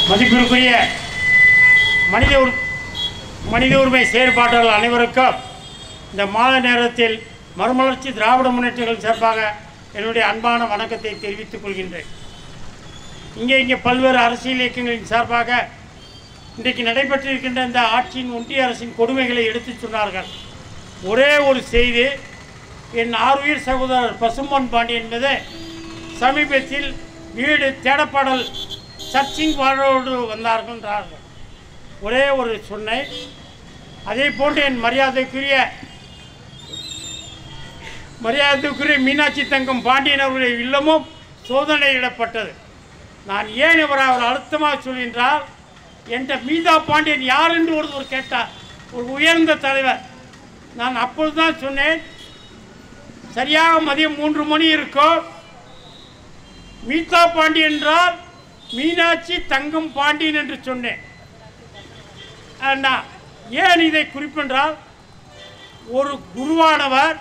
மதிப்பிற்குரிய மனித உரி மனித உரிமை செயற்பாட்டாளர் அனைவருக்கும் இந்த மாலை நேரத்தில் மறுமலர்ச்சி திராவிட முன்னேற்றங்கள் சார்பாக என்னுடைய அன்பான வணக்கத்தை தெரிவித்துக் கொள்கின்றேன் இங்கே இங்கே பல்வேறு அரசியல் இயக்கங்களின் சார்பாக இன்றைக்கு நடைபெற்றிருக்கின்ற இந்த ஆட்சியின் ஒன்றிய அரசின் கொடுமைகளை எடுத்துச் சொன்னார்கள் ஒரே ஒரு செய்தி என் ஆறுயிர் சகோதரர் பசும்பொன் பாண்டியன் மீது சமீபத்தில் வீடு தேடப்பாடல் சர்ச்சிங் வாழோடு வந்தார்கள்ன்றார்கள் ஒரே ஒரு சொன்னை அதே போன்று என் மரியாதைக்குரிய மரியாதைக்குரிய மீனாட்சி தங்கம் பாண்டியன் அவருடைய இல்லமும் சோதனையிடப்பட்டது நான் ஏன் இவர் அவர் அழுத்தமாக சொல்கின்றால் என்ற மீதா பாண்டியன் யார் என்று ஒருவர் கேட்டார் ஒரு உயர்ந்த தலைவர் நான் அப்பொழுதுதான் சொன்னேன் சரியாக மதியம் மூன்று மணி இருக்கும் மீதா பாண்டி என்றால் மீனாட்சி தங்கம் பாண்டியன் என்று சொன்னேன் அண்ணா ஏன் இதை குறிப்பென்றால் ஒரு குருவானவர்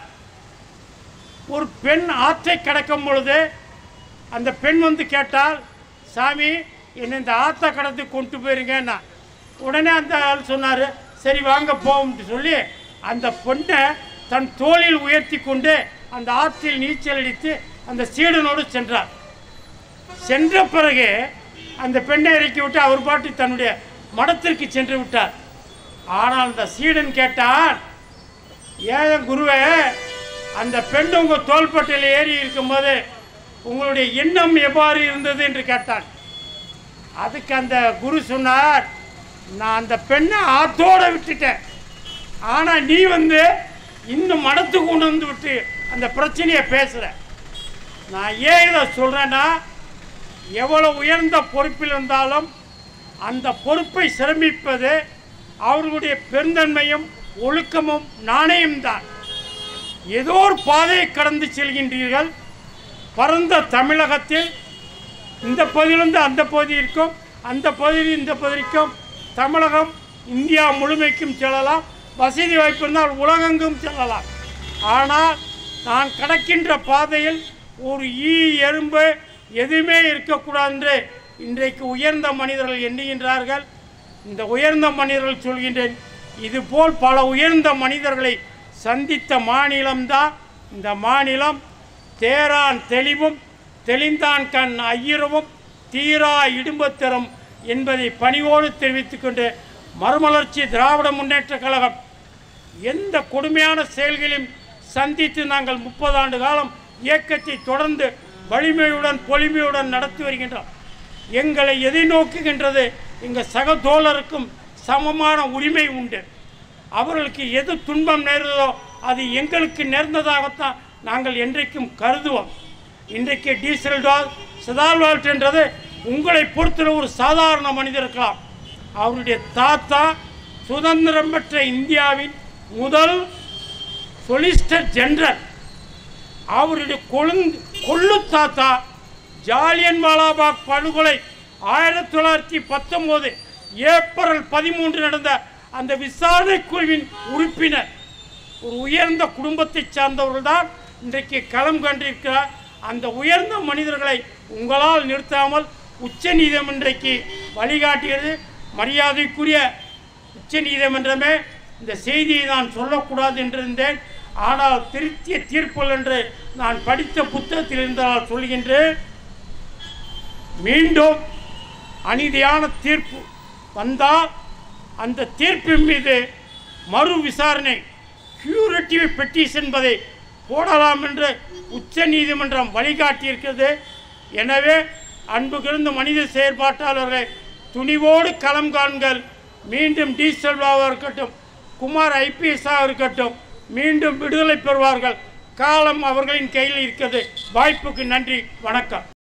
ஒரு பெண் ஆற்றை கடக்கும் பொழுது அந்த பெண் வந்து கேட்டால் சாமி என்னை இந்த ஆற்றை கடந்து கொண்டு போயிருங்கன்னா உடனே அந்த ஆள் சொன்னார் சரி வாங்க போவோம்னு சொல்லி அந்த பொண்ணை தன் தோளில் உயர்த்தி கொண்டு அந்த ஆற்றில் நீச்சல் அடித்து அந்த சீடனோடு சென்றார் சென்ற பிறகு அந்த பெண்ணை இறக்கி விட்டு அவர் பாட்டு தன்னுடைய மடத்திற்கு சென்று விட்டார் ஆனால் அந்த சீடன் கேட்டான் ஏன் குருவே அந்த பெண் உங்கள் தோள்பட்டையில் ஏறி இருக்கும்போது உங்களுடைய எண்ணம் எவ்வாறு இருந்தது என்று கேட்டான் அதுக்கு அந்த குரு சொன்னார் நான் அந்த பெண்ணை ஆத்தோட விட்டுட்டேன் ஆனால் நீ வந்து இன்னும் மடத்து கொண்டு வந்து விட்டு அந்த பிரச்சனையை பேசுகிற நான் ஏன் இதை சொல்கிறேன்னா எவ்வளோ உயர்ந்த பொறுப்பில் இருந்தாலும் அந்த பொறுப்பை சிரமிப்பது அவர்களுடைய பெருந்தன்மையும் ஒழுக்கமும் நாணயம்தான் ஏதோ ஒரு பாதையை கடந்து செல்கின்றீர்கள் பரந்த தமிழகத்தில் இந்த பகுதியிலிருந்து அந்த பகுதியிற்கும் அந்த பகுதியில் இந்த பகுதிக்கும் தமிழகம் இந்தியா முழுமைக்கும் செல்லலாம் வசதி வாய்ப்பு இருந்தால் உலகெங்கும் செல்லலாம் ஆனால் நான் கடக்கின்ற பாதையில் ஒரு ஈ எறும்பு எதுவுமே இருக்கக்கூடாது என்று இன்றைக்கு உயர்ந்த மனிதர்கள் எண்ணுகின்றார்கள் இந்த உயர்ந்த மனிதர்கள் சொல்கின்றேன் இதுபோல் பல உயர்ந்த மனிதர்களை சந்தித்த மாநிலம்தான் இந்த மாநிலம் தேரான் தெளிவும் தெளிந்தான் கண் ஐயரவும் தீரா இடும்பத்திறம் என்பதை பணிவோடு தெரிவித்துக் கொண்டு மறுமலர்ச்சி திராவிட முன்னேற்ற கழகம் எந்த கொடுமையான செயல்களையும் சந்தித்து நாங்கள் முப்பது ஆண்டு காலம் இயக்கத்தை தொடர்ந்து வலிமையுடன் பொலிமையுடன் நடத்தி வருகின்றோம் எங்களை எதை நோக்குகின்றது எங்கள் சக தோழருக்கும் சமமான உரிமை உண்டு அவர்களுக்கு எது துன்பம் நேர்ந்ததோ அது எங்களுக்கு நேர்ந்ததாகத்தான் நாங்கள் என்றைக்கும் கருதுவோம் இன்றைக்கு டீசல் டால் சிதால்வால்ட் என்றது உங்களை பொறுத்தவரை ஒரு சாதாரண மனிதர் இருக்கலாம் அவருடைய தாத்தா சுதந்திரம் பெற்ற இந்தியாவின் முதல் சொலிசிட்டர் ஜெனரல் அவருடைய கொழுந்து கொள்ளு தாத்தா ஜாலியன் வாலாபாக் படுகொலை ஆயிரத்தி தொள்ளாயிரத்தி பத்தொம்போது ஏப்ரல் பதிமூன்று நடந்த அந்த விசாரணை குழுவின் உறுப்பினர் ஒரு உயர்ந்த குடும்பத்தை சார்ந்தவர்கள் தான் இன்றைக்கு களம் கண்டிருக்கிறார் அந்த உயர்ந்த மனிதர்களை உங்களால் நிறுத்தாமல் உச்ச நீதிமன்றைக்கு வழிகாட்டுகிறது மரியாதைக்குரிய உச்ச நீதிமன்றமே இந்த செய்தியை நான் சொல்லக்கூடாது என்றிருந்தேன் ஆனால் திருத்திய தீர்ப்புகள் என்று நான் படித்த புத்தகத்தில் இருந்தால் சொல்கின்றேன் மீண்டும் அநீதியான தீர்ப்பு வந்தால் அந்த தீர்ப்பின் மீது மறு விசாரணை கியூரிட்டிவ் பெட்டிஷன் என்பதை போடலாம் என்று உச்ச நீதிமன்றம் வழிகாட்டியிருக்கிறது எனவே அன்புகிருந்த மனித செயற்பாட்டாளர்களை துணிவோடு களம் காண்கள் மீண்டும் டி செல்வாவாக இருக்கட்டும் குமார் ஐபிஎஸ்ஸாக இருக்கட்டும் மீண்டும் விடுதலை பெறுவார்கள் காலம் அவர்களின் கையில் இருக்கிறது வாய்ப்புக்கு நன்றி வணக்கம்